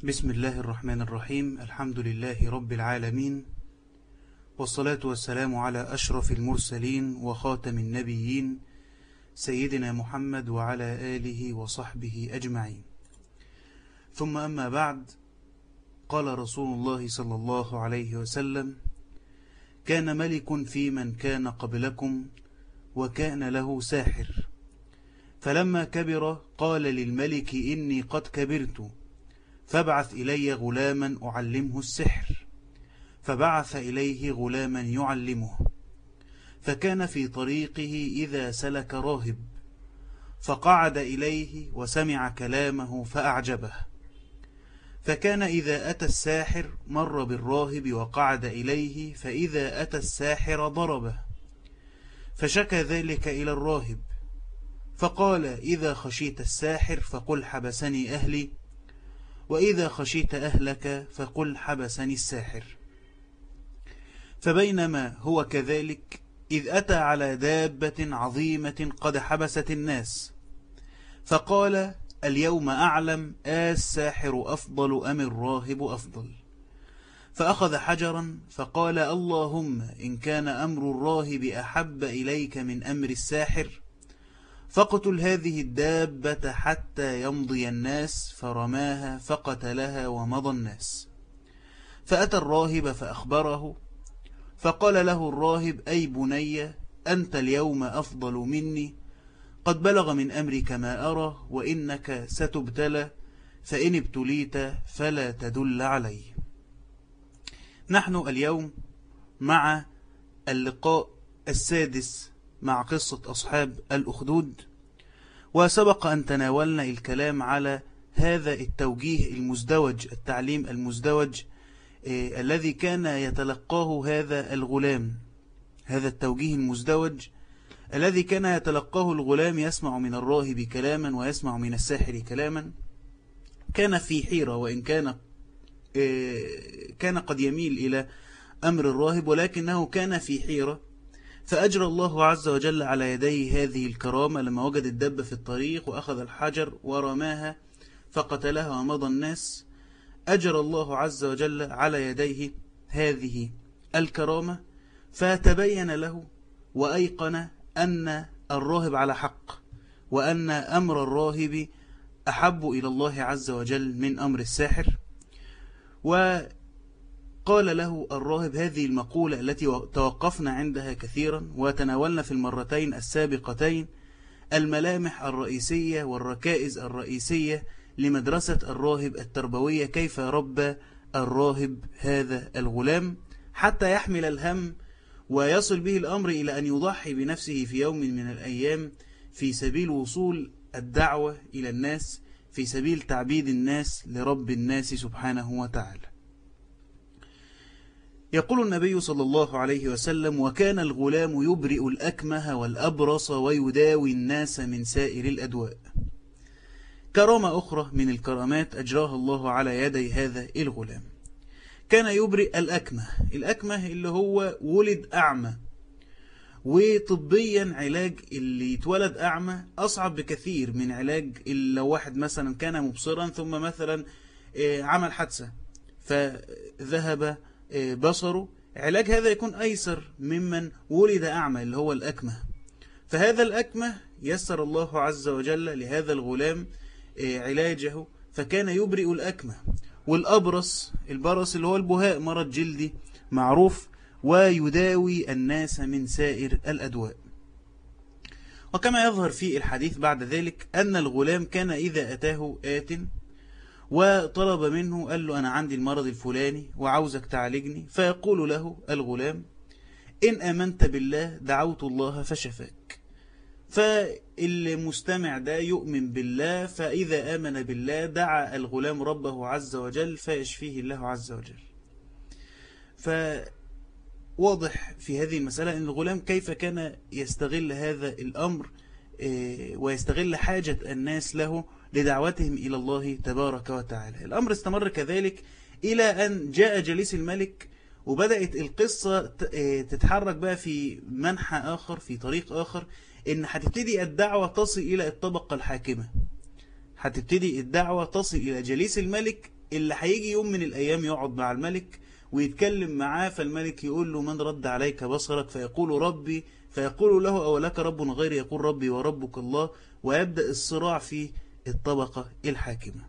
بسم الله الرحمن الرحيم الحمد لله رب العالمين والصلاة والسلام على أشرف المرسلين وخاتم النبيين سيدنا محمد وعلى آله وصحبه أجمعين ثم أما بعد قال رسول الله صلى الله عليه وسلم كان ملك في من كان قبلكم وكان له ساحر فلما كبر قال للملك إني قد كبرت فابعث إلي غلاما أعلمه السحر فبعث إليه غلاما يعلمه فكان في طريقه إذا سلك راهب فقعد إليه وسمع كلامه فأعجبه فكان إذا أتى الساحر مر بالراهب وقعد إليه فإذا أتى الساحر ضربه فشكى ذلك إلى الراهب فقال إذا خشيت الساحر فقل حبسني أهلي وإذا خشيت أهلك فقل حبسني الساحر فبينما هو كذلك إذ أتى على دابة عظيمة قد حبست الناس فقال اليوم أعلم الساحر أفضل أم الراهب أفضل فأخذ حجرا فقال اللهم إن كان أمر الراهب أحب إليك من أمر الساحر فاقتل هذه الدابة حتى يمضي الناس فرماها فقتلها ومضى الناس فأتى الراهب فأخبره فقال له الراهب أي بني أنت اليوم أفضل مني قد بلغ من أمرك ما أرى وإنك ستبتلى فإن ابتليت فلا تدل عليه نحن اليوم مع اللقاء السادس مع قصة أصحاب الأخدود وسبق أن تناولنا الكلام على هذا التوجيه المزدوج التعليم المزدوج إيه الذي كان يتلقاه هذا الغلام هذا التوجيه المزدوج الذي كان يتلقاه الغلام يسمع من الراهب كلاما ويسمع من الساحر كلاما كان في حيرة وإن كان إيه كان قد يميل إلى أمر الراهب ولكنه كان في حيرة فأجرى الله عز وجل على يديه هذه الكرامة لما وجد الدب في الطريق وأخذ الحجر ورماها فقتلها ومضى الناس أجرى الله عز وجل على يديه هذه الكرامة فتبين له وأيقن أن الراهب على حق وأن أمر الراهب أحب إلى الله عز وجل من أمر الساحر وقال له الراهب هذه المقولة التي توقفنا عندها كثيرا وتناولنا في المرتين السابقتين الملامح الرئيسية والركائز الرئيسية لمدرسة الراهب التربوية كيف ربى الراهب هذا الغلام حتى يحمل الهم ويصل به الأمر إلى أن يضحي بنفسه في يوم من الأيام في سبيل وصول الدعوة إلى الناس في سبيل تعبيد الناس لرب الناس سبحانه وتعالى يقول النبي صلى الله عليه وسلم وكان الغلام يبرئ الأكمه والأبرص ويداوي الناس من سائر الأدواء كرامة أخرى من الكرامات أجراها الله على يدي هذا الغلام كان يبرئ الأكمه الأكمه اللي هو ولد أعمى وطبيا علاج اللي يتولد أعمى أصعب بكثير من علاج اللي لو واحد مثلا كان مبصرا ثم مثلا عمل حادثة فذهب بصره علاج هذا يكون أيسر ممن ولد أعمى اللي هو الأكمه فهذا الأكمه يسر الله عز وجل لهذا الغلام علاجه فكان يبرئ الأكمه والأبرص البرص اللي هو البهاء مرض جلدي معروف ويداوي الناس من سائر الأدواء وكما يظهر في الحديث بعد ذلك أن الغلام كان إذا أتاه آت وطلب منه قال له أنا عندي المرض الفلاني وعاوزك تعالجني فيقول له الغلام إن أمنت بالله دعوت الله فشفاك فالمستمع ده يؤمن بالله فإذا آمن بالله دعا الغلام ربه عز وجل فيشفيه الله عز وجل فواضح في هذه المسألة أن الغلام كيف كان يستغل هذا الأمر ويستغل حاجة الناس له لدعوتهم إلى الله تبارك وتعالى الأمر استمر كذلك إلى أن جاء جليس الملك وبدأت القصة تتحرك بقى في منحى آخر في طريق آخر إن هتبتدي الدعوة تصل إلى الطبقة الحاكمة هتبتدي الدعوة تصل إلى جليس الملك اللي هيجي يوم من الأيام يقعد مع الملك ويتكلم معاه فالملك يقول له من رد عليك بصرك فيقول ربي فيقول له أولك رب غير يقول ربي وربك الله ويبدأ الصراع في الطبقة الحاكمة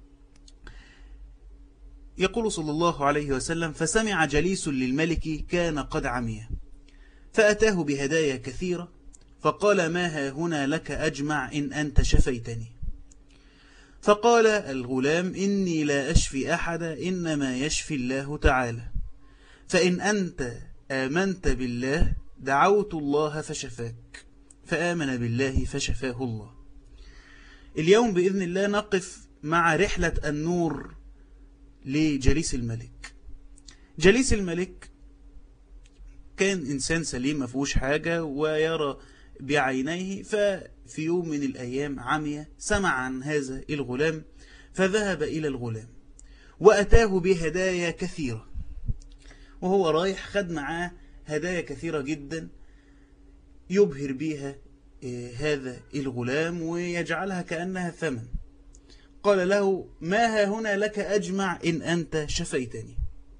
يقول صلى الله عليه وسلم فسمع جليس للملك كان قد عمي فأتاه بهدايا كثيرة فقال ما ها هنا لك أجمع إن أنت شفيتني فقال الغلام إني لا أشفي أحد إنما يشفي الله تعالى فإن أنت آمنت بالله دعوت الله فشفاك فآمن بالله فشفاه الله اليوم بإذن الله نقف مع رحلة النور لجليس الملك جليس الملك كان إنسان سليم ما فيهوش حاجة ويرى بعينيه ففي يوم من الأيام عمي سمع عن هذا الغلام فذهب إلى الغلام وأتاه بهدايا كثيرة وهو رايح خد معاه هدايا كثيرة جدا يبهر بها هذا الغلام ويجعلها كأنها ثمن قال له ما ها هنا لك أجمع إن أنت شفيتني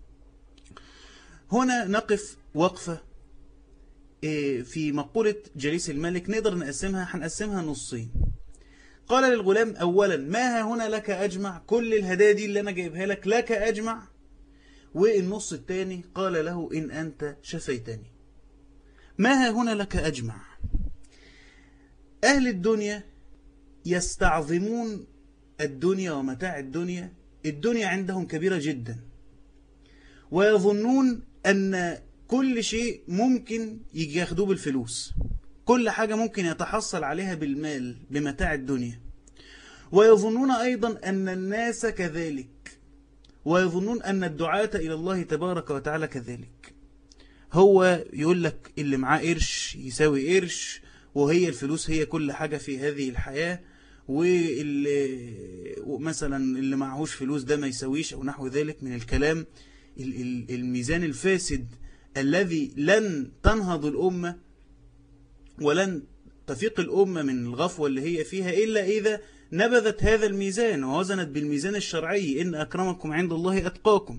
هنا نقف وقفة في مقولة جليس الملك نقدر نقسمها هنقسمها نصين قال للغلام أولا ما ها هنا لك أجمع كل الهدايا دي اللي أنا جايبها لك لك أجمع والنص الثاني قال له إن أنت شفيتني ما ها هنا لك أجمع أهل الدنيا يستعظمون الدنيا ومتاع الدنيا الدنيا عندهم كبيرة جدا ويظنون أن كل شيء ممكن يجي ياخدوه بالفلوس كل حاجة ممكن يتحصل عليها بالمال بمتاع الدنيا ويظنون أيضا أن الناس كذلك ويظنون أن الدعاة إلى الله تبارك وتعالى كذلك هو يقول لك اللي معاه قرش يساوي قرش وهي الفلوس هي كل حاجة في هذه الحياة واللي مثلا اللي معهوش فلوس ده ما يسويش أو نحو ذلك من الكلام الميزان الفاسد الذي لن تنهض الأمة ولن تفيق الأمة من الغفوة اللي هي فيها إلا إذا نبذت هذا الميزان ووزنت بالميزان الشرعي إن أكرمكم عند الله أتقاكم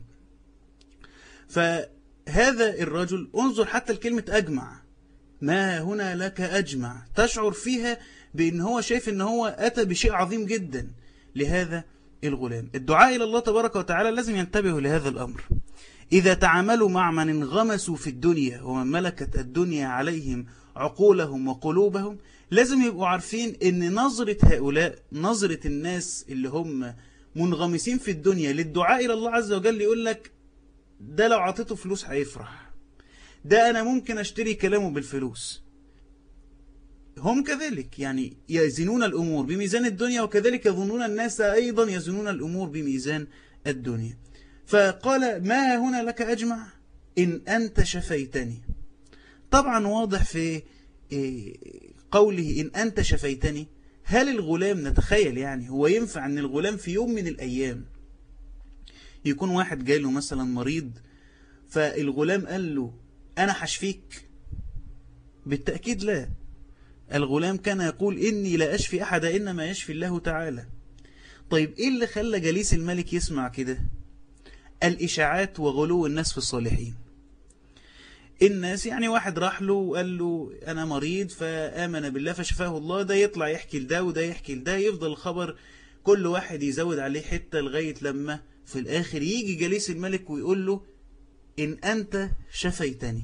فهذا الرجل انظر حتى الكلمة أجمع ما هنا لك أجمع تشعر فيها بأن هو شايف أن هو أتى بشيء عظيم جدا لهذا الغلام الدعاء إلى الله تبارك وتعالى لازم ينتبهوا لهذا الأمر إذا تعاملوا مع من انغمسوا في الدنيا ومن ملكت الدنيا عليهم عقولهم وقلوبهم لازم يبقوا عارفين ان نظرة هؤلاء نظرة الناس اللي هم منغمسين في الدنيا للدعاء إلى الله عز وجل يقول لك ده لو عطيته فلوس هيفرح ده أنا ممكن أشتري كلامه بالفلوس هم كذلك يعني يزنون الأمور بميزان الدنيا وكذلك يظنون الناس أيضا يزنون الأمور بميزان الدنيا فقال ما هنا لك أجمع إن أنت شفيتني طبعا واضح في قوله إن أنت شفيتني هل الغلام نتخيل يعني هو ينفع أن الغلام في يوم من الأيام يكون واحد جاي له مثلا مريض فالغلام قال له أنا حشفيك بالتأكيد لا الغلام كان يقول إني لا أشفي أحد إنما يشفي الله تعالى طيب إيه اللي خلى جليس الملك يسمع كده الإشاعات وغلو الناس في الصالحين الناس يعني واحد راح له وقال له أنا مريض فآمن بالله فشفاه الله ده يطلع يحكي لده وده يحكي لده يفضل الخبر كل واحد يزود عليه حتة لغاية لما في الآخر يجي جليس الملك ويقول له إن أنت شفيتني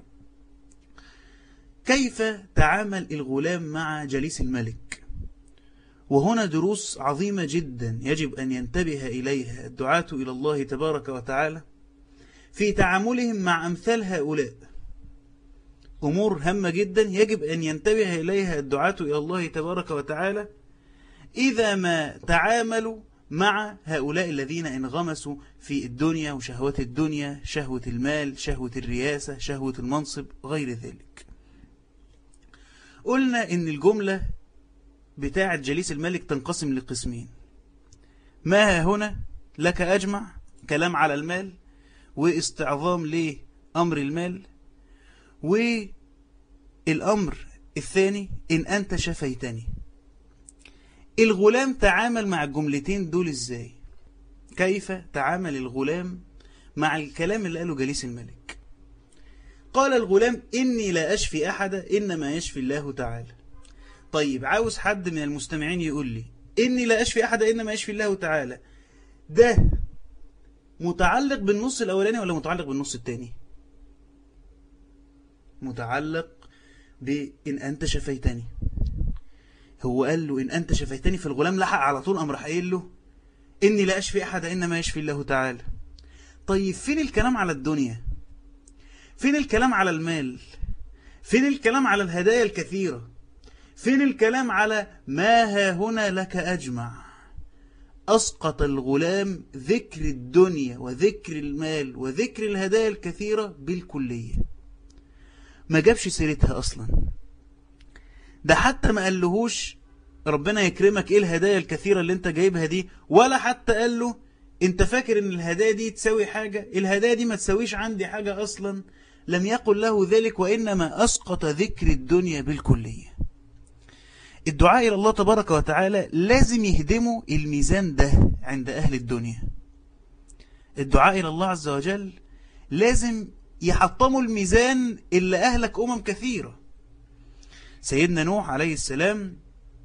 كيف تعامل الغلام مع جليس الملك وهنا دروس عظيمة جدا يجب أن ينتبه إليها الدعاة إلى الله تبارك وتعالى في تعاملهم مع أمثال هؤلاء أمور هامة جدا يجب أن ينتبه إليها الدعاة إلى الله تبارك وتعالى إذا ما تعاملوا مع هؤلاء الذين انغمسوا في الدنيا وشهوات الدنيا شهوة المال شهوة الرياسة شهوة المنصب غير ذلك قلنا إن الجملة بتاعة جليس الملك تنقسم لقسمين ما هنا لك أجمع كلام على المال واستعظام لأمر المال والأمر الثاني إن أنت شفيتني الغلام تعامل مع الجملتين دول إزاي كيف تعامل الغلام مع الكلام اللي قاله جليس الملك قال الغلام إني لا أشفي أحد إنما يشفي الله تعالى طيب عاوز حد من المستمعين يقول لي إني لا أشفي أحد إنما يشفي الله تعالى ده متعلق بالنص الأولاني ولا متعلق بالنص الثاني متعلق بإن أنت شفيتني هو قال له إن أنت شفيتني فالغلام لحق على طول أم راح قايل له إني لا أشفي أحد إنما يشفي الله تعالى طيب فين الكلام على الدنيا فين الكلام على المال فين الكلام على الهدايا الكثيرة فين الكلام على ما ها هنا لك أجمع أسقط الغلام ذكر الدنيا وذكر المال وذكر الهدايا الكثيرة بالكلية ما جابش سيرتها أصلا ده حتى ما قالهوش ربنا يكرمك ايه الهدايا الكثيرة اللي انت جايبها دي ولا حتى قال له انت فاكر ان الهدايا دي تساوي حاجة الهدايا دي ما تساويش عندي حاجة اصلا لم يقل له ذلك وإنما أسقط ذكر الدنيا بالكلية الدعاء إلى الله تبارك وتعالى لازم يهدموا الميزان ده عند أهل الدنيا الدعاء إلى الله عز وجل لازم يحطموا الميزان اللي أهلك أمم كثيرة سيدنا نوح عليه السلام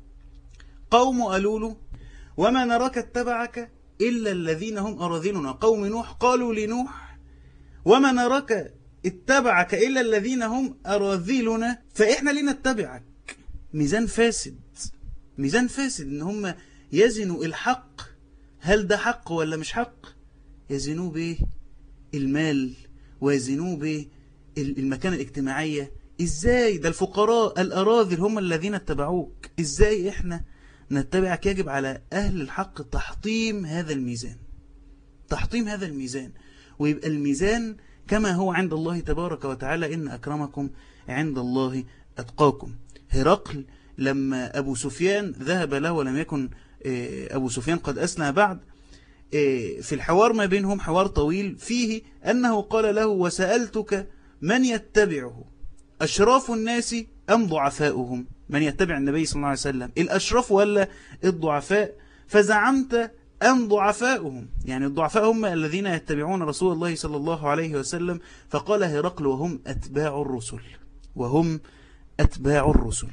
قوم قالوا له وما نراك اتبعك إلا الذين هم أراذلنا قوم نوح قالوا لنوح وما نراك اتبعك إلا الذين هم أراذلنا فإحنا لنا اتبعك ميزان فاسد ميزان فاسد إن هم يزنوا الحق هل ده حق ولا مش حق يزنوه به المال ويزنوه به المكانة الاجتماعية ازاي ده الفقراء الأراذل هم الذين اتبعوك ازاي احنا نتبعك يجب على أهل الحق تحطيم هذا الميزان تحطيم هذا الميزان ويبقى الميزان كما هو عند الله تبارك وتعالى إن أكرمكم عند الله أتقاكم هرقل لما أبو سفيان ذهب له ولم يكن أبو سفيان قد أسلم بعد في الحوار ما بينهم حوار طويل فيه أنه قال له وسألتك من يتبعه أشراف الناس أم ضعفاؤهم من يتبع النبي صلى الله عليه وسلم الأشراف ولا الضعفاء فزعمت أم ضعفاؤهم يعني الضعفاء هم الذين يتبعون رسول الله صلى الله عليه وسلم فقال هرقل وهم أتباع الرسل وهم أتباع الرسل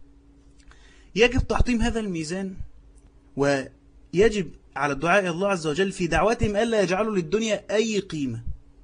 يجب تحطيم هذا الميزان ويجب على الدعاء الله عز وجل في دعواتهم ألا يجعلوا للدنيا أي قيمة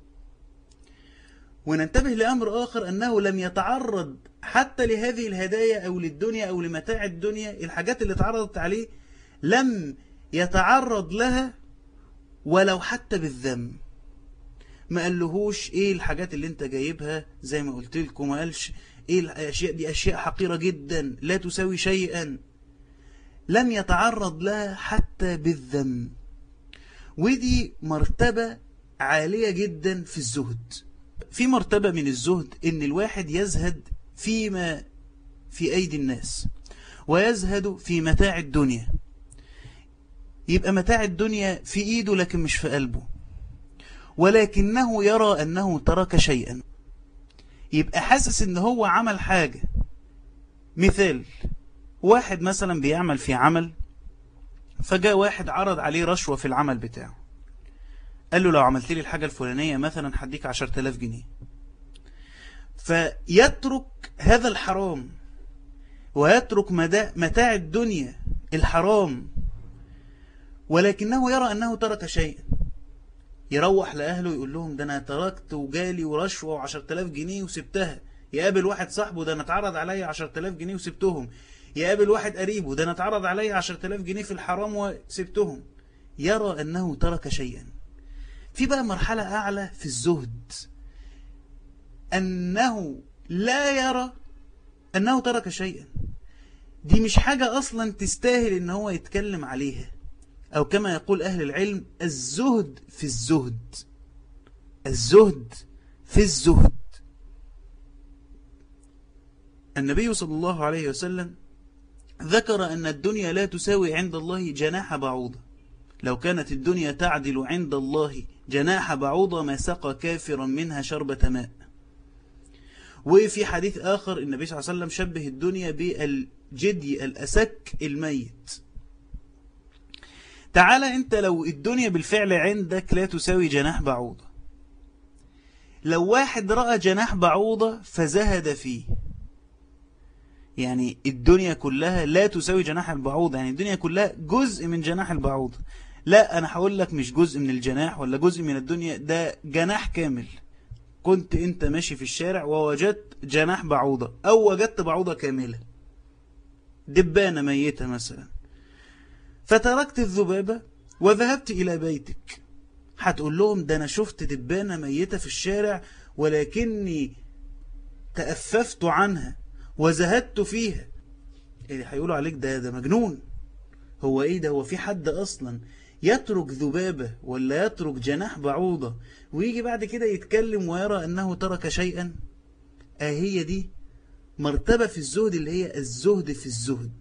وننتبه لأمر آخر أنه لم يتعرض حتى لهذه الهدايا أو للدنيا أو لمتاع الدنيا الحاجات اللي تعرضت عليه لم يتعرض لها ولو حتى بالذم ما قالهوش ايه الحاجات اللي انت جايبها زي ما قلت لكم ما قالش ايه الاشياء دي اشياء حقيرة جدا لا تساوي شيئا لم يتعرض لها حتى بالذم ودي مرتبة عالية جدا في الزهد في مرتبة من الزهد ان الواحد يزهد فيما في ايدي الناس ويزهد في متاع الدنيا يبقى متاع الدنيا في ايده لكن مش في قلبه ولكنه يرى انه ترك شيئا يبقى حاسس ان هو عمل حاجة مثال واحد مثلا بيعمل في عمل فجاء واحد عرض عليه رشوة في العمل بتاعه قال له لو عملت لي الحاجة الفلانية مثلا هديك عشر تلاف جنيه فيترك هذا الحرام ويترك متاع الدنيا الحرام ولكنه يرى أنه ترك شيئا يروح لأهله يقول لهم ده أنا تركت وجالي ورشوة وعشر تلاف جنيه وسبتها يقابل واحد صاحبه ده أنا اتعرض عليا عشر تلاف جنيه وسبتهم يقابل واحد قريبه ده أنا اتعرض عليا عشر تلاف جنيه في الحرام وسبتهم يرى أنه ترك شيئا في بقى مرحلة أعلى في الزهد أنه لا يرى أنه ترك شيئا دي مش حاجة أصلا تستاهل أن هو يتكلم عليها أو كما يقول أهل العلم الزهد في الزهد الزهد في الزهد النبي صلى الله عليه وسلم ذكر أن الدنيا لا تساوي عند الله جناح بعوضة لو كانت الدنيا تعدل عند الله جناح بعوضة ما سقى كافرا منها شربة ماء وفي حديث آخر النبي صلى الله عليه وسلم شبه الدنيا بالجدي الأسك الميت تعالى انت لو الدنيا بالفعل عندك لا تساوي جناح بعوضة لو واحد رأى جناح بعوضة فزهد فيه يعني الدنيا كلها لا تساوي جناح البعوضة يعني الدنيا كلها جزء من جناح البعوضة لا أنا هقول لك مش جزء من الجناح ولا جزء من الدنيا ده جناح كامل كنت انت ماشي في الشارع ووجدت جناح بعوضة أو وجدت بعوضة كاملة دبانة ميتة مثلا فتركت الذبابة وذهبت إلى بيتك هتقول لهم ده أنا شفت دبانة ميتة في الشارع ولكني تأففت عنها وزهدت فيها اللي هيقولوا عليك ده ده مجنون هو ايه ده هو في حد اصلا يترك ذبابة ولا يترك جناح بعوضة ويجي بعد كده يتكلم ويرى انه ترك شيئا اهي دي مرتبة في الزهد اللي هي الزهد في الزهد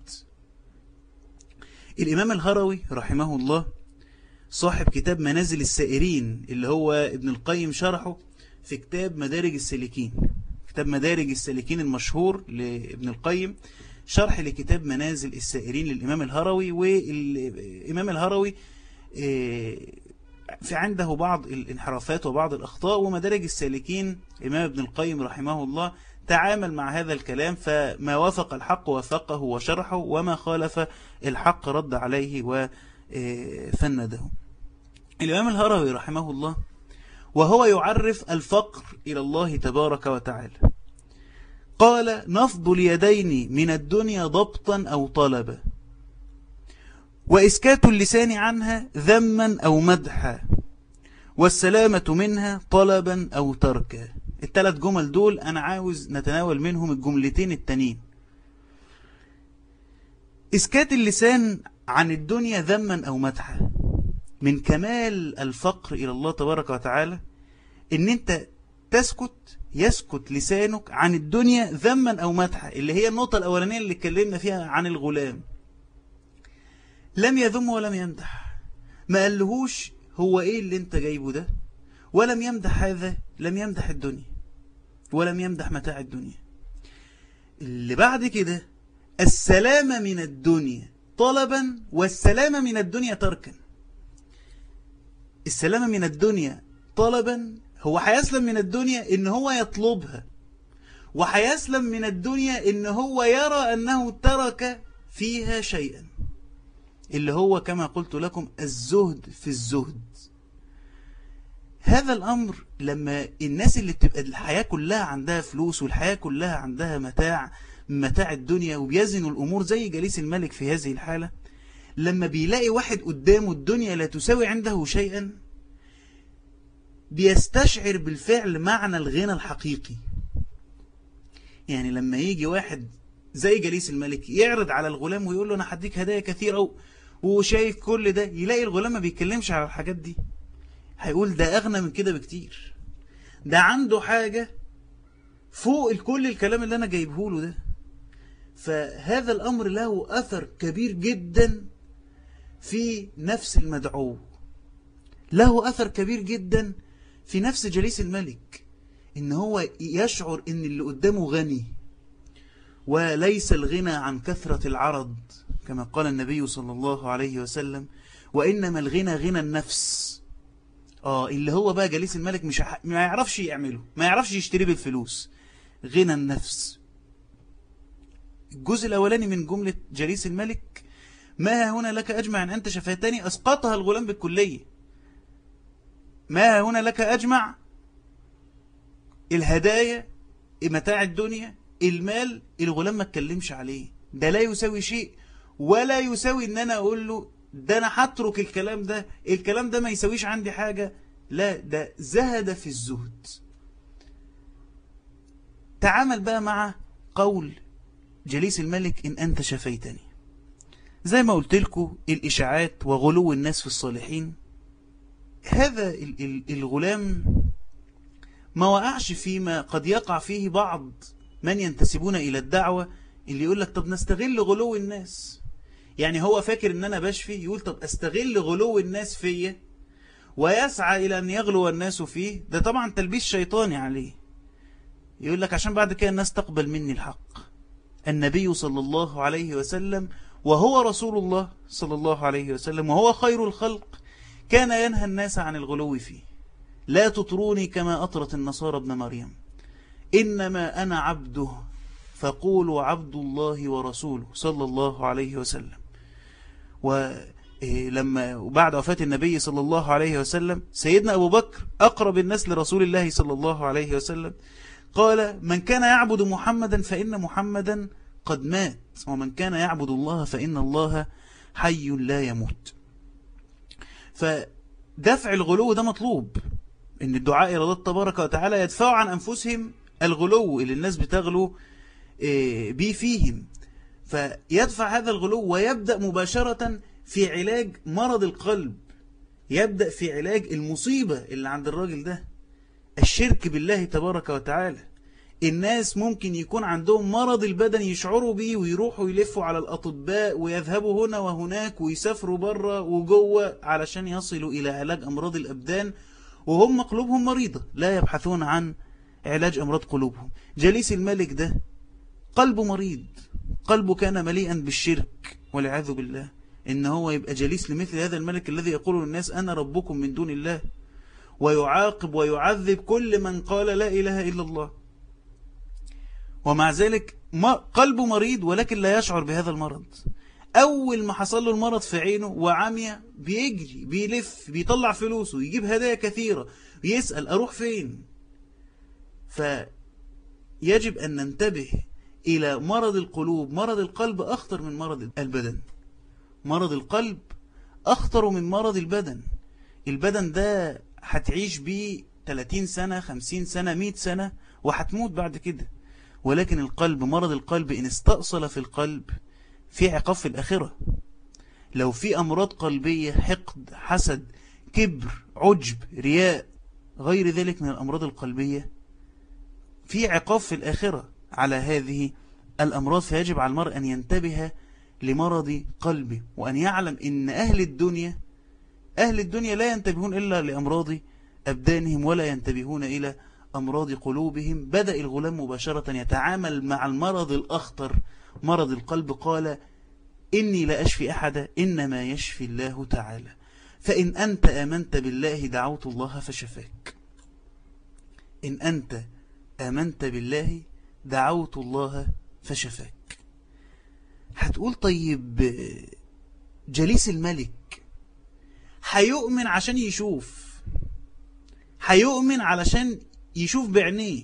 الامام الهروي رحمه الله صاحب كتاب منازل السائرين اللي هو ابن القيم شرحه في كتاب مدارج السالكين كتاب مدارج السالكين المشهور لابن القيم شرح لكتاب منازل السائرين للإمام الهروي والإمام الهروي في عنده بعض الانحرافات وبعض الأخطاء ومدارج السالكين الإمام ابن القيم رحمه الله تعامل مع هذا الكلام فما وافق الحق وفقه وشرحه وما خالف الحق رد عليه وفنده الإمام الهروي رحمه الله وهو يعرف الفقر إلى الله تبارك وتعالى قال نفض اليدين من الدنيا ضبطا أو طلبا وإسكات اللسان عنها ذما أو مدحا والسلامة منها طلبا أو تركا الثلاث جمل دول أنا عاوز نتناول منهم الجملتين التانيين إسكات اللسان عن الدنيا ذما أو مدحا من كمال الفقر إلى الله تبارك وتعالى إن أنت تسكت يسكت لسانك عن الدنيا ذما أو مدحا اللي هي النقطة الأولانية اللي اتكلمنا فيها عن الغلام لم يذم ولم يمدح ما قالهوش هو إيه اللي أنت جايبه ده ولم يمدح هذا لم يمدح الدنيا ولم يمدح متاع الدنيا اللي بعد كده السلامة من الدنيا طلبا والسلامة من الدنيا تركا السلامة من الدنيا طلبا هو هيسلم من الدنيا ان هو يطلبها وهيسلم من الدنيا ان هو يرى انه ترك فيها شيئا اللي هو كما قلت لكم الزهد في الزهد هذا الأمر لما الناس اللي بتبقى الحياة كلها عندها فلوس والحياة كلها عندها متاع متاع الدنيا وبيزنوا الأمور زي جليس الملك في هذه الحالة لما بيلاقي واحد قدامه الدنيا لا تساوي عنده شيئا بيستشعر بالفعل معنى الغنى الحقيقي يعني لما يجي واحد زي جليس الملك يعرض على الغلام ويقول له أنا هديك هدايا كثيرة وشايف كل ده يلاقي الغلام ما بيتكلمش على الحاجات دي هيقول ده أغنى من كده بكتير ده عنده حاجة فوق كل الكلام اللي أنا جايبه له ده فهذا الأمر له أثر كبير جدا في نفس المدعو له أثر كبير جدا في نفس جليس الملك إن هو يشعر إن اللي قدامه غني وليس الغنى عن كثرة العرض كما قال النبي صلى الله عليه وسلم وإنما الغنى غنى النفس آه اللي هو بقى جليس الملك مش ح... ما يعرفش يعمله ما يعرفش يشتري بالفلوس غنى النفس الجزء الأولاني من جملة جليس الملك ما هنا لك أجمع أن أنت شفيتني أسقطها الغلام بالكلية ما هنا لك أجمع الهدايا متاع الدنيا المال الغلام ما اتكلمش عليه ده لا يساوي شيء ولا يساوي ان انا اقول له ده انا هترك الكلام ده الكلام ده ما يساويش عندي حاجة لا ده زهد في الزهد تعامل بقى مع قول جليس الملك إن أنت شفيتني زي ما قلت لكم الإشاعات وغلو الناس في الصالحين هذا الغلام ما وقعش فيما قد يقع فيه بعض من ينتسبون إلى الدعوة اللي يقول لك طب نستغل غلو الناس يعني هو فاكر ان انا بشفي يقول طب استغل غلو الناس فيا ويسعى الى ان يغلو الناس فيه ده طبعا تلبيس شيطاني عليه يقول لك عشان بعد كده الناس تقبل مني الحق النبي صلى الله عليه وسلم وهو رسول الله صلى الله عليه وسلم وهو خير الخلق كان ينهى الناس عن الغلو فيه لا تطروني كما أطرت النصارى ابن مريم إنما أنا عبده فقولوا عبد الله ورسوله صلى الله عليه وسلم ولما بعد وفاة النبي صلى الله عليه وسلم سيدنا أبو بكر أقرب الناس لرسول الله صلى الله عليه وسلم قال من كان يعبد محمدا فإن محمدا قد مات ومن كان يعبد الله فإن الله حي لا يموت فدفع الغلو ده مطلوب ان الدعاء إلى الله تبارك وتعالى يدفعوا عن أنفسهم الغلو اللي الناس بتغلو آه، بيه فيهم فيدفع هذا الغلو ويبدأ مباشرة في علاج مرض القلب يبدأ في علاج المصيبة اللي عند الراجل ده الشرك بالله تبارك وتعالى الناس ممكن يكون عندهم مرض البدن يشعروا بيه ويروحوا يلفوا على الأطباء ويذهبوا هنا وهناك ويسافروا بره وجوه علشان يصلوا إلى علاج أمراض الأبدان وهم قلوبهم مريضة لا يبحثون عن علاج أمراض قلوبهم جليس الملك ده قلبه مريض قلبه كان مليئا بالشرك والعياذ بالله إن هو يبقى جليس لمثل هذا الملك الذي يقول للناس أنا ربكم من دون الله ويعاقب ويعذب كل من قال لا إله إلا الله ومع ذلك قلبه مريض ولكن لا يشعر بهذا المرض أول ما حصل له المرض في عينه وعمي بيجري بيلف بيطلع فلوسه يجيب هدايا كثيرة يسأل أروح فين فيجب أن ننتبه إلى مرض القلوب مرض القلب أخطر من مرض البدن مرض القلب أخطر من مرض البدن البدن ده هتعيش بيه 30 سنة 50 سنة 100 سنة وهتموت بعد كده ولكن القلب مرض القلب إن استأصل في القلب في عقاب في الآخرة لو في أمراض قلبية حقد حسد كبر عجب رياء غير ذلك من الأمراض القلبية في عقاب في الآخرة على هذه الأمراض فيجب على المرء أن ينتبه لمرض قلبه وأن يعلم أن أهل الدنيا أهل الدنيا لا ينتبهون إلا لأمراض أبدانهم ولا ينتبهون إلى أمراض قلوبهم بدأ الغلام مباشرة يتعامل مع المرض الأخطر مرض القلب قال إني لا أشفي أحد إنما يشفي الله تعالى فإن أنت آمنت بالله دعوت الله فشفاك إن أنت آمنت بالله دعوت الله فشفاك هتقول طيب جليس الملك هيؤمن عشان يشوف هيؤمن علشان يشوف بعينيه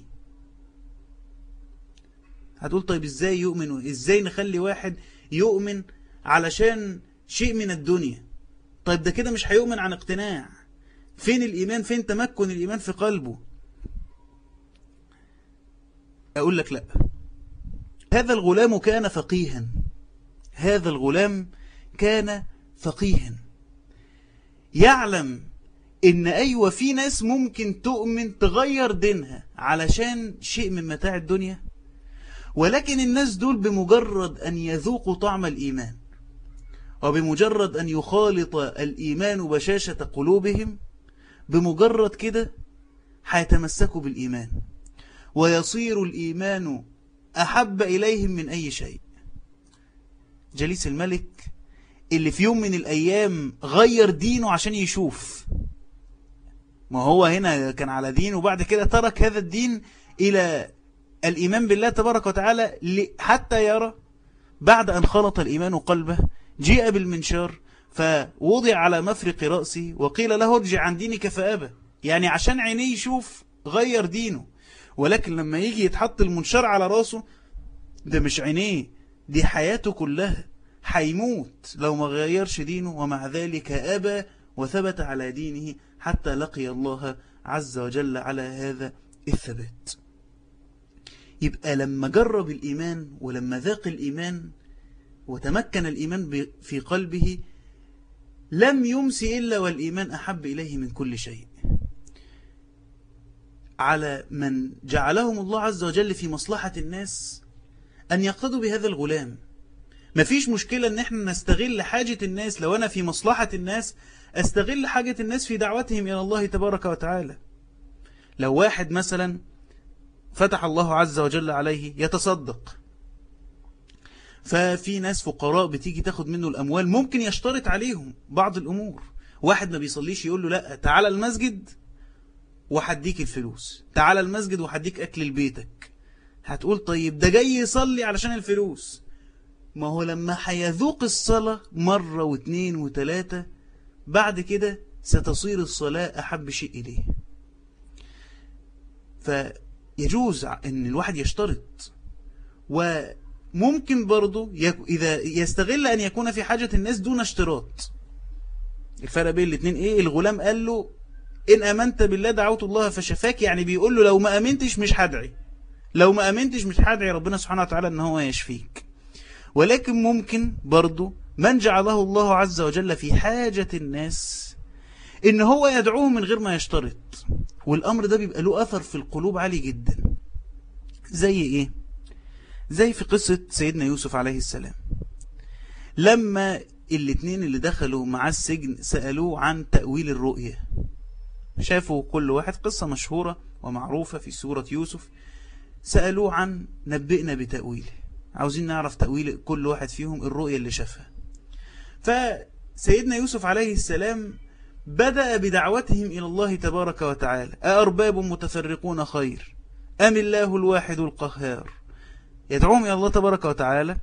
هتقول طيب ازاي يؤمن ازاي نخلي واحد يؤمن علشان شيء من الدنيا طيب ده كده مش هيؤمن عن اقتناع فين الإيمان فين تمكن الإيمان في قلبه أقول لك لا هذا الغلام كان فقيها هذا الغلام كان فقيها يعلم ان ايوه في ناس ممكن تؤمن تغير دينها علشان شيء من متاع الدنيا ولكن الناس دول بمجرد ان يذوقوا طعم الايمان وبمجرد ان يخالط الايمان بشاشة قلوبهم بمجرد كده هيتمسكوا بالايمان ويصير الايمان احب اليهم من اي شيء جليس الملك اللي في يوم من الأيام غير دينه عشان يشوف ما هو هنا كان على دين وبعد كده ترك هذا الدين إلى الإيمان بالله تبارك وتعالى حتى يرى بعد أن خلط الإيمان قلبه جيء بالمنشار فوضع على مفرق رأسي وقيل له ارجع عن دينك فأبى يعني عشان عينيه يشوف غير دينه ولكن لما يجي يتحط المنشار على رأسه ده مش عينيه دي حياته كلها حيموت لو ما غيرش دينه ومع ذلك أبى وثبت على دينه حتى لقي الله عز وجل على هذا الثبات يبقى لما جرب الإيمان ولما ذاق الإيمان وتمكن الإيمان في قلبه لم يمس إلا والإيمان أحب إليه من كل شيء على من جعلهم الله عز وجل في مصلحة الناس أن يقتدوا بهذا الغلام مفيش مشكلة ان احنا نستغل حاجة الناس لو انا في مصلحة الناس استغل حاجة الناس في دعوتهم الى الله تبارك وتعالى لو واحد مثلا فتح الله عز وجل عليه يتصدق ففي ناس فقراء بتيجي تاخد منه الأموال ممكن يشترط عليهم بعض الأمور واحد ما بيصليش يقول له لا تعالى المسجد وحديك الفلوس تعالى المسجد وحديك أكل لبيتك هتقول طيب ده جاي يصلي علشان الفلوس ما هو لما هيذوق الصلاة مرة واثنين وثلاثة بعد كده ستصير الصلاة أحب شيء إليه فيجوز أن الواحد يشترط وممكن برضو إذا يستغل أن يكون في حاجة الناس دون اشتراط الفرق بين الاثنين إيه الغلام قال له إن أمنت بالله دعوت الله فشفاك يعني بيقول له لو ما أمنتش مش هدعي لو ما أمنتش مش هدعي ربنا سبحانه وتعالى أن هو يشفيك ولكن ممكن برضو من جعله الله عز وجل في حاجة الناس إن هو يدعوه من غير ما يشترط والأمر ده بيبقى له أثر في القلوب عالي جدا زي إيه؟ زي في قصة سيدنا يوسف عليه السلام لما الاثنين اللي دخلوا مع السجن سألوه عن تأويل الرؤية شافوا كل واحد قصة مشهورة ومعروفة في سورة يوسف سألوه عن نبئنا بتأويله عاوزين نعرف تأويل كل واحد فيهم الرؤية اللي شافها فسيدنا يوسف عليه السلام بدأ بدعوتهم إلى الله تبارك وتعالى أأرباب متفرقون خير أم الله الواحد القهار يدعوهم إلى الله تبارك وتعالى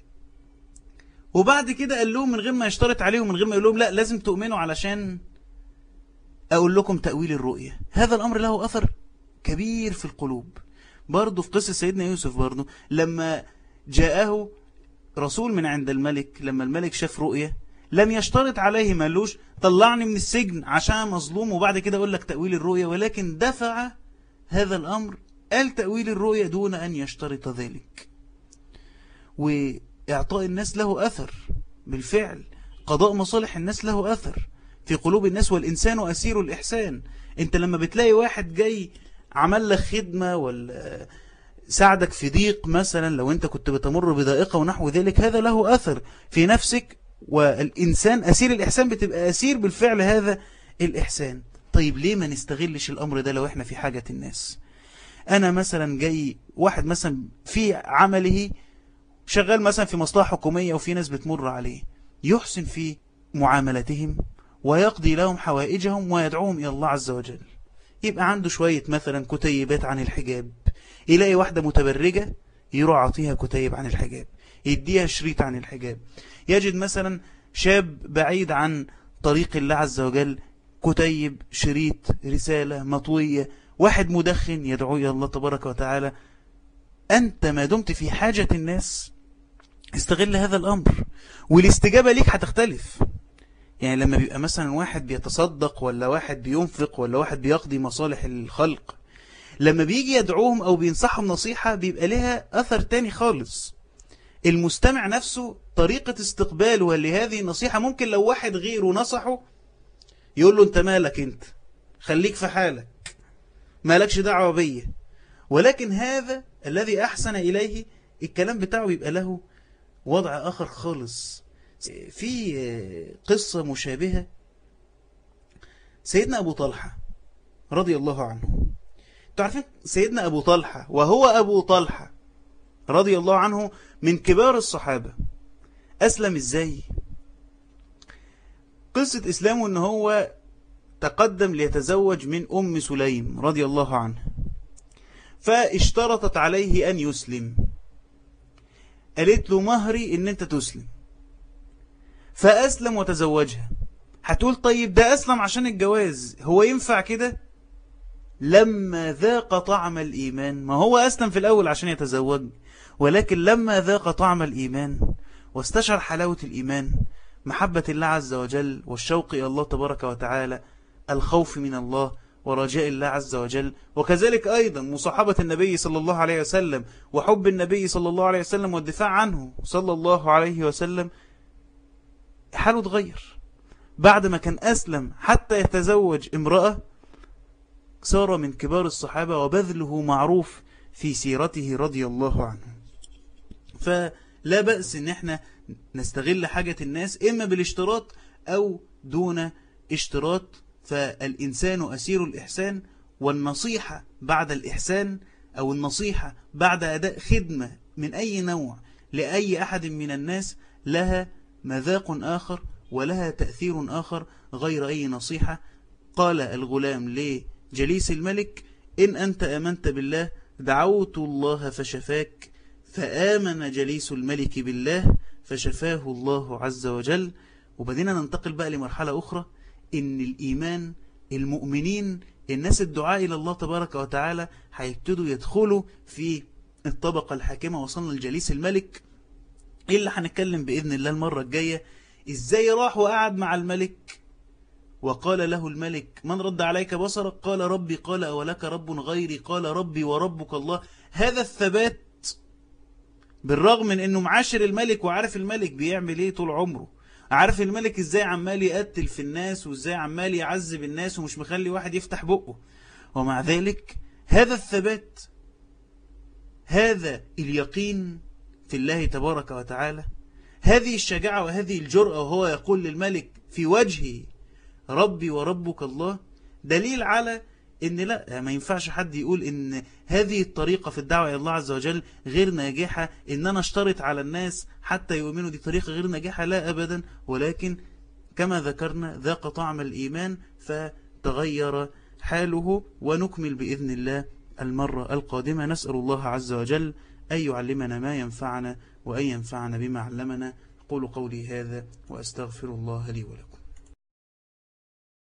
وبعد كده قال لهم من غير ما يشترط عليهم من غير ما يقول لهم لا لازم تؤمنوا علشان أقول لكم تأويل الرؤية هذا الأمر له أثر كبير في القلوب برضه في قصة سيدنا يوسف برضه لما جاءه رسول من عند الملك لما الملك شاف رؤية لم يشترط عليه مالوش طلعني من السجن عشان مظلوم وبعد كده أقول لك تأويل الرؤية ولكن دفع هذا الأمر قال تأويل الرؤية دون أن يشترط ذلك وإعطاء الناس له أثر بالفعل قضاء مصالح الناس له أثر في قلوب الناس والإنسان أسير الإحسان أنت لما بتلاقي واحد جاي عمل لك خدمة ولا ساعدك في ضيق مثلا لو أنت كنت بتمر بضائقة ونحو ذلك هذا له أثر في نفسك والإنسان أسير الإحسان بتبقى أسير بالفعل هذا الإحسان طيب ليه ما نستغلش الأمر ده لو إحنا في حاجة الناس أنا مثلا جاي واحد مثلا في عمله شغال مثلا في مصلحة حكومية وفي ناس بتمر عليه يحسن في معاملتهم ويقضي لهم حوائجهم ويدعوهم إلى الله عز وجل يبقى عنده شوية مثلا كتيبات عن الحجاب يلاقي واحدة متبرجة يروح عطيها كتيب عن الحجاب يديها شريط عن الحجاب يجد مثلا شاب بعيد عن طريق الله عز وجل كتيب شريط رسالة مطوية واحد مدخن يدعو إلى الله تبارك وتعالى أنت ما دمت في حاجة الناس استغل هذا الأمر والاستجابة ليك هتختلف يعني لما بيبقى مثلا واحد بيتصدق ولا واحد بينفق ولا واحد بيقضي مصالح الخلق لما بيجي يدعوهم أو بينصحهم نصيحة بيبقى لها أثر تاني خالص المستمع نفسه طريقة استقباله لهذه النصيحة ممكن لو واحد غيره نصحه يقول له انت مالك انت خليك في حالك مالكش دعوة بيا ولكن هذا الذي أحسن إليه الكلام بتاعه يبقى له وضع آخر خالص في قصة مشابهة سيدنا أبو طلحة رضي الله عنه تعرفين سيدنا أبو طلحة وهو أبو طلحة رضي الله عنه من كبار الصحابة أسلم إزاي قصة إسلامه أنه هو تقدم ليتزوج من أم سليم رضي الله عنها فاشترطت عليه أن يسلم قالت له مهري أن أنت تسلم فأسلم وتزوجها هتقول طيب ده أسلم عشان الجواز هو ينفع كده لما ذاق طعم الإيمان ما هو أسلم في الأول عشان يتزوج ولكن لما ذاق طعم الإيمان واستشعر حلاوة الإيمان محبة الله عز وجل والشوق إلى الله تبارك وتعالى الخوف من الله ورجاء الله عز وجل وكذلك أيضا مصاحبة النبي صلى الله عليه وسلم وحب النبي صلى الله عليه وسلم والدفاع عنه صلى الله عليه وسلم حاله اتغير بعد ما كان أسلم حتى يتزوج امرأة صار من كبار الصحابة وبذله معروف في سيرته رضي الله عنه فلا بأس ان احنا نستغل حاجة الناس اما بالاشتراط او دون اشتراط فالإنسان أسير الإحسان والنصيحة بعد الإحسان أو النصيحة بعد أداء خدمة من أي نوع لأي أحد من الناس لها مذاق آخر ولها تأثير آخر غير أي نصيحة قال الغلام لجليس الملك إن أنت أمنت بالله دعوت الله فشفاك فآمن جليس الملك بالله فشفاه الله عز وجل وبدينا ننتقل بقى لمرحلة أخرى إن الإيمان المؤمنين الناس الدعاء إلى الله تبارك وتعالى هيبتدوا يدخلوا في الطبقة الحاكمة وصلنا لجليس الملك إيه اللي هنتكلم بإذن الله المرة الجاية إزاي راح وقعد مع الملك وقال له الملك من رد عليك بصرك قال ربي قال أولك رب غيري قال ربي وربك الله هذا الثبات بالرغم من أنه معاشر الملك وعارف الملك بيعمل إيه طول عمره عارف الملك إزاي عمال يقتل في الناس وإزاي عمال يعذب الناس ومش مخلي واحد يفتح بقه ومع ذلك هذا الثبات هذا اليقين في الله تبارك وتعالى هذه الشجاعة وهذه الجرأة وهو يقول للملك في وجهه ربي وربك الله دليل على ان لا ما ينفعش حد يقول ان هذه الطريقة في الدعوة الى الله عز وجل غير ناجحة ان انا اشترط على الناس حتى يؤمنوا دي طريقة غير ناجحة لا ابدا ولكن كما ذكرنا ذاق طعم الايمان فتغير حاله ونكمل بإذن الله المرة القادمة نسأل الله عز وجل أن يعلمنا ما ينفعنا وأن ينفعنا بما علمنا قولوا قولي هذا وأستغفر الله لي ولكم